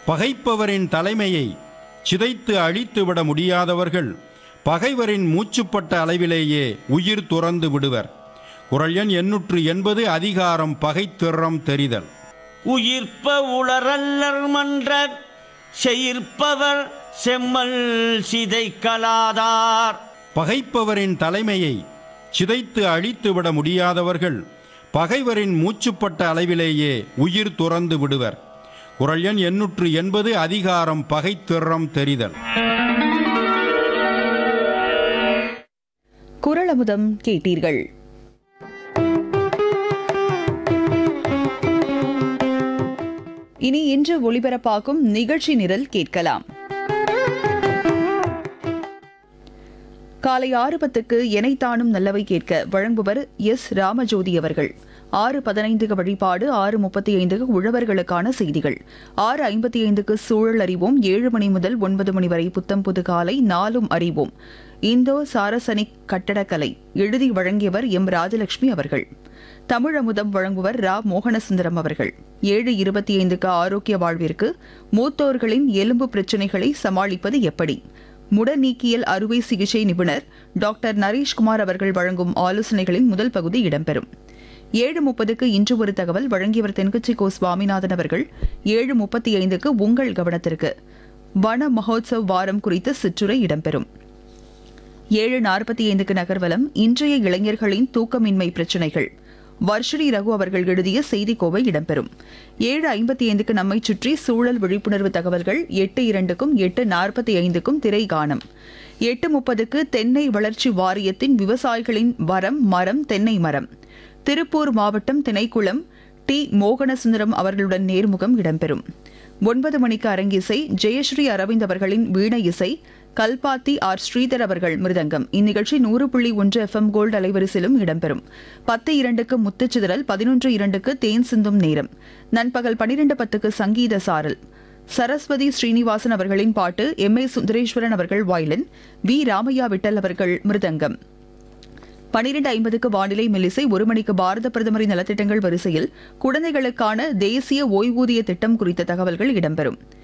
பகைப்பவரின் தலைமையை சிதைத்து அழித்துவிட முடியாதவர்கள் பகைவரின் மூச்சுப்பட்ட அளவிலேயே உயிர் துறந்து விடுவர் குரல் எண் எண்ணூற்று எண்பது அதிகாரம் பகைத்திறம் தெரிதல் உயிர்ப்ப உளரல்லர் மன்ற செயிர்ப்பவர் செம்மல் சிதைக்கலாதார் பகைப்பவரின் தலைமையை சிதைத்து அழித்துவிட முடியாதவர்கள் பகைவரின் மூச்சுப்பட்ட அளவிலேயே உயிர் துறந்து விடுவர் குரல் எண் எண்ணூற்று எண்பது அதிகாரம் பகைத்திறம் தெரிதல் குரலமுதம் கேட்டீர்கள் இனி இன்று ஒளிபரப்பாகும் நிகழ்ச்சி நிரல் கேட்கலாம் காலை ஆறு பத்துக்கு எனைத்தானும் நல்லவை கேட்க வழங்குவர் எஸ் ராமஜோதி அவர்கள் ஆறு பதினைந்துக்கு வழிபாடு ஆறு முப்பத்தி ஐந்துக்கு உழவர்களுக்கான செய்திகள் ஆறு ஐம்பத்தி ஐந்துக்கு சூழல் அறிவோம் ஏழு மணி முதல் ஒன்பது மணி வரை புத்தம் புது காலை நாளும் அறிவோம் இந்தோ சாரசனிக் கட்டடக்கலை எழுதி வழங்கியவர் எம் ராஜலட்சுமி அவர்கள் தமிழ் அமுதம் வழங்குவர் ரா மோகனசுந்தரம் அவர்கள் ஏழு இருபத்தி ஐந்துக்கு ஆரோக்கிய வாழ்விற்கு மூத்தோர்களின் எலும்பு பிரச்சினைகளை சமாளிப்பது எப்படி முடநீக்கியல் அறுவை சிகிச்சை நிபுணர் டாக்டர் நரேஷ்குமார் அவர்கள் வழங்கும் ஆலோசனைகளின் முதல் பகுதி இடம்பெறும் ஏழு முப்பதுக்கு இன்று ஒரு தகவல் வழங்கியவர் தென்கட்சி கோ சுவாமிநாதன் அவர்கள் ஏழு முப்பத்தி ஐந்துக்கு உங்கள் கவனத்திற்கு வன மகோத்சவ் வாரம் குறித்த சிற்றுரை இடம்பெறும் ஏழு நாற்பத்தி ஐந்துக்கு நகர்வலம் இன்றைய இளைஞர்களின் தூக்கமின்மை பிரச்சினைகள் வர்ஷினி ரகு அவர்கள் எழுதிய செய்திக்கோவை இடம்பெறும் ஏழு ஐம்பத்தி ஐந்துக்கு நம்மை சுற்றி சூழல் விழிப்புணர்வு தகவல்கள் எட்டு இரண்டுக்கும் எட்டு நாற்பத்தி ஐந்துக்கும் திரை காணும் எட்டு முப்பதுக்கு தென்னை வளர்ச்சி வாரியத்தின் விவசாயிகளின் வரம் மரம் தென்னை மரம் திருப்பூர் மாவட்டம் திணைக்குளம் டி மோகனசுந்தரம் அவர்களுடன் நேர்முகம் இடம்பெறும் ஒன்பது மணிக்கு அரங்கிசை ஜெயஸ்ரீ அரவிந்த் அவர்களின் வீண இசை கல்பாத்தி ஆர் ஸ்ரீதர் அவர்கள் மிருதங்கம் இந்நிகழ்ச்சி நூறு புள்ளி ஒன்று எஃப்எம் கோல்டு அலைவரிசையிலும் இடம்பெறும் பத்து இரண்டுக்கு முத்துச்சிதறல் பதினொன்று இரண்டுக்கு தேன் சிந்தும் நேரம் நண்பகல் பனிரெண்டு பத்துக்கு சங்கீத சாரல் சரஸ்வதி ஸ்ரீனிவாசன் அவர்களின் பாட்டு எம் ஏ சுந்தரேஸ்வரன் அவர்கள் வாயிலன் வி ராமையா விட்டல் அவர்கள் மிருதங்கம் பனிரெண்டு ஐம்பதுக்கு வானிலை மெல்லிசை ஒரு மணிக்கு பாரத பிரதமரின் நலத்திட்டங்கள் வரிசையில் குழந்தைகளுக்கான தேசிய ஓய்வூதிய திட்டம் குறித்த தகவல்கள் இடம்பெறும்